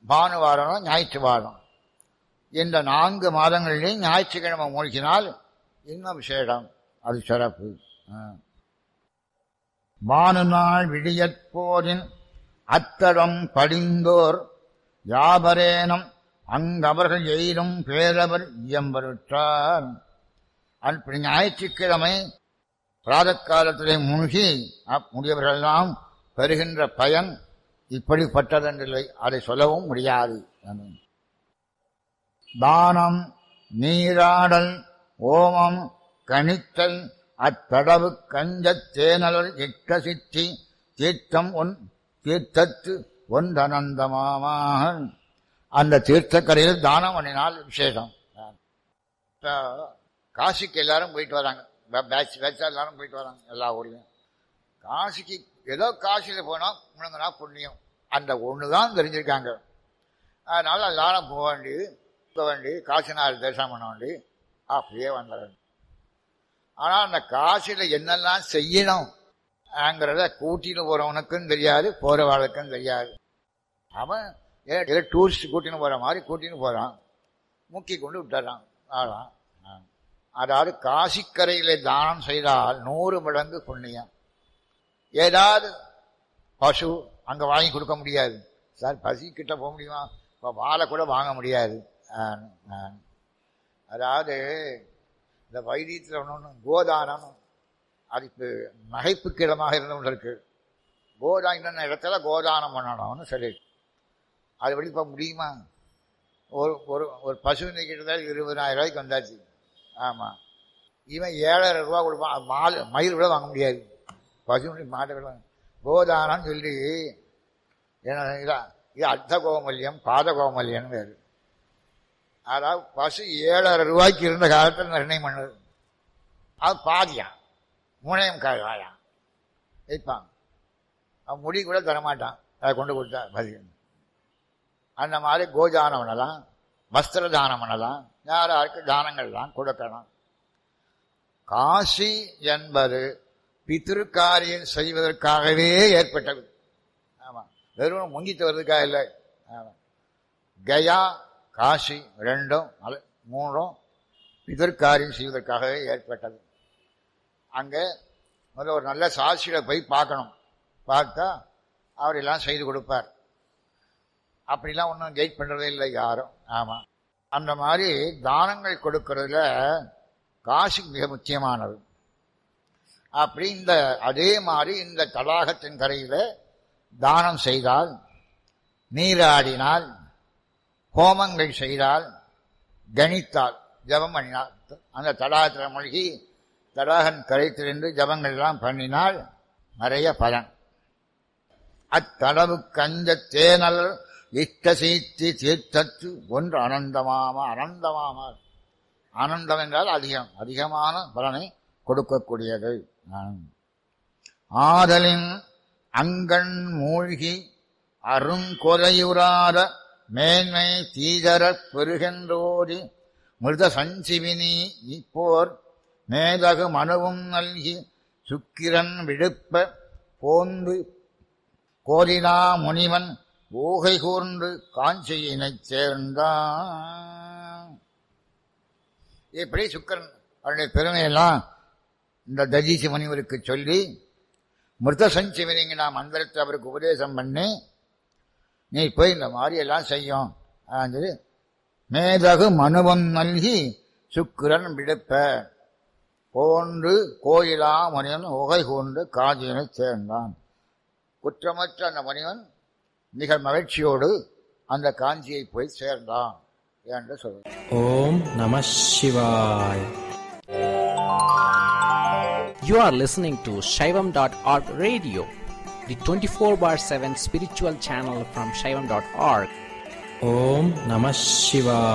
பானுவாரம் ஞாயிற்று வாரம் இந்த நான்கு மாதங்களிலேயும் ஞாயிற்றுக்கிழமை மூழ்கினால் இன்னும் விசேடம் அது சிறப்பு ஆ. பானு நாள் விடியற்போரின் அத்தடம் படிந்தோர் யாபரேனம் அங்கவர்கள் எயிலும் பேரவர் இயம்பருற்றார் அப்படி ஞாயிற்றுக்கிழமை பிராதக்காலத்திலே மூழ்கி முடியவர்களெல்லாம் பெறுகின்ற பயன் இப்படிப்பட்டதென்றில்லை அதை சொல்லவும் முடியாது தானம் நீராடல் ஓமம் கணித்தல் அத்தடவு கஞ்சத் தேனலர் எட்ட சித்தி தீர்த்தம் ஒன் தீர்த்தத்து ஒன்றனந்தமாமாக அந்த தீர்த்தக்கரையில் தானம் பண்ணினால் விசேஷம் இப்போ காசிக்கு எல்லாரும் போயிட்டு வராங்க பேட்ச் பேட்சா எல்லாரும் போயிட்டு வராங்க எல்லா ஊர்லையும் காசிக்கு ஏதோ காசியில் போனால் முழுங்கினா புண்ணியம் அந்த ஒன்று தான் தெரிஞ்சிருக்காங்க அதனால எல்லாரும் போக வேண்டியது போக வேண்டியது காசினார் தரிசனம் பண்ண வேண்டியது அப்படியே வந்துடுறது ஆனால் அந்த காசில் என்னெல்லாம் செய்யணும் ங்கிறத கூட்டின்னு போகிறவனுக்கும் தெரியாது போகிறவாளுக்கும் தெரியாது அவன் ஏதோ டூரிஸ்ட் கூட்டின்னு போகிற மாதிரி கூட்டின்னு போகிறான் முக்கி கொண்டு விட்டுறான் ஆளாம் அதாவது காசிக்கரையிலே தானம் செய்தால் நூறு மடங்கு புண்ணியம் ஏதாவது பசு அங்கே வாங்கி கொடுக்க முடியாது சார் பசி கிட்ட போக முடியுமா இப்போ வாழை கூட வாங்க முடியாது அதாவது இந்த வைத்தியத்தில் ஒன்று ஒன்று கோதானம் அதுக்கு நகைப்புக்கு இடமாக இருந்து கொண்டு இருக்கு கோதா இன்னொன்று இடத்துல கோதானம் பண்ணணும்னு சொல்லி அது வழி இப்போ முடியுமா ஒரு ஒரு ஒரு பசு நிற்கிறதா இருபதாயிரம் ரூபாய்க்கு வந்தாச்சு ஆமாம் இவன் ஏழாயிரம் ரூபா கொடுப்பான் மால் மயில் கூட வாங்க முடியாது பசு மாட்டை கூட கோதானம் சொல்லி என்ன இதான் இது அர்த்த கோமல்யம் பாத கோமல்யம்னு வேறு அதாவது பசு ஏழாயிரம் ரூபாய்க்கு இருந்த காலத்தில் நிர்ணயம் பண்ணுது அது பாதியா மூணையும் காயா வைப்பான் அவன் முடி கூட தரமாட்டான் அதை கொண்டு கொடுத்தா பதில் அந்த மாதிரி கோதானம் பண்ணலாம் வஸ்திர தானம் பண்ணலாம் யார் யாருக்கு தானங்கள்லாம் கொடுக்கலாம் காசி என்பது பித்திருக்காரியம் செய்வதற்காகவே ஏற்பட்டது ஆமாம் வெறும் முங்கிட்டு வர்றதுக்காக இல்லை ஆமாம் கயா காசி ரெண்டும் அது மூணும் பிதற்காரியம் செய்வதற்காகவே ஏற்பட்டது அங்கே முதல்ல ஒரு நல்ல சாட்சியில போய் பார்க்கணும் பார்த்தா அவர் எல்லாம் செய்து கொடுப்பார் அப்படிலாம் ஒன்றும் கெயிட் பண்ணுறதே இல்லை யாரும் ஆமாம் அந்த மாதிரி தானங்கள் கொடுக்கறதுல காசு மிக முக்கியமானது அப்படி இந்த அதே மாதிரி இந்த தடாகத்தின் கரையில் தானம் செய்தால் நீராடினால் ஹோமங்கள் செய்தால் கணித்தால் ஜபம் பண்ணினால் அந்த தடாகத்தில் மூழ்கி தடாகன் கரைத்திலிருந்து ஜபங்கள் எல்லாம் பண்ணினால் நிறைய பலன் அத்தளவு கஞ்ச தேனல் இஷ்ட சீத்தி தீர்த்தத்து ஒன்று அனந்தமாம அனந்தமாம ஆனந்தம் என்றால் அதிகம் அதிகமான பலனை கொடுக்கக்கூடியது ஆதலின் அங்கண் மூழ்கி அருங்கொலையுறாத மேன்மை தீதரப் பெருகென்றோடி மிருத சஞ்சீவினி இப்போர் மேதகு மனுவும் நல்கி சுக்கிரன் விழுப்ப போந்து கோரினா முனிவன் ஊகை கூர்ந்து காஞ்சியினைச் சேர்ந்தான் இப்படி சுக்கரன் அவருடைய பெருமையெல்லாம் இந்த தஜீசி முனிவருக்கு சொல்லி மிருத சஞ்சீவனிங்க நான் மந்திரத்தை அவருக்கு உபதேசம் பண்ணி நீ போய் இந்த மாதிரி எல்லாம் செய்யும் சொல்லி மேதகு மனுவம் நல்கி சுக்கிரன் விடுப்ப போன்று கோயிலா மனிதன் உகை கூர்ந்து காஞ்சியினை சேர்ந்தான் குற்றமற்ற அந்த மனிதன் மிக மகிழ்ச்சியோடு அந்த காஞ்சியை போய் சேர்ந்தான் என்று சொல்றார் ஓம் நம சிவாய் You are listening to Shaivam.org radio, the 24 bar 7 spiritual channel from Shaivam.org. ஓம் நம சிவாய்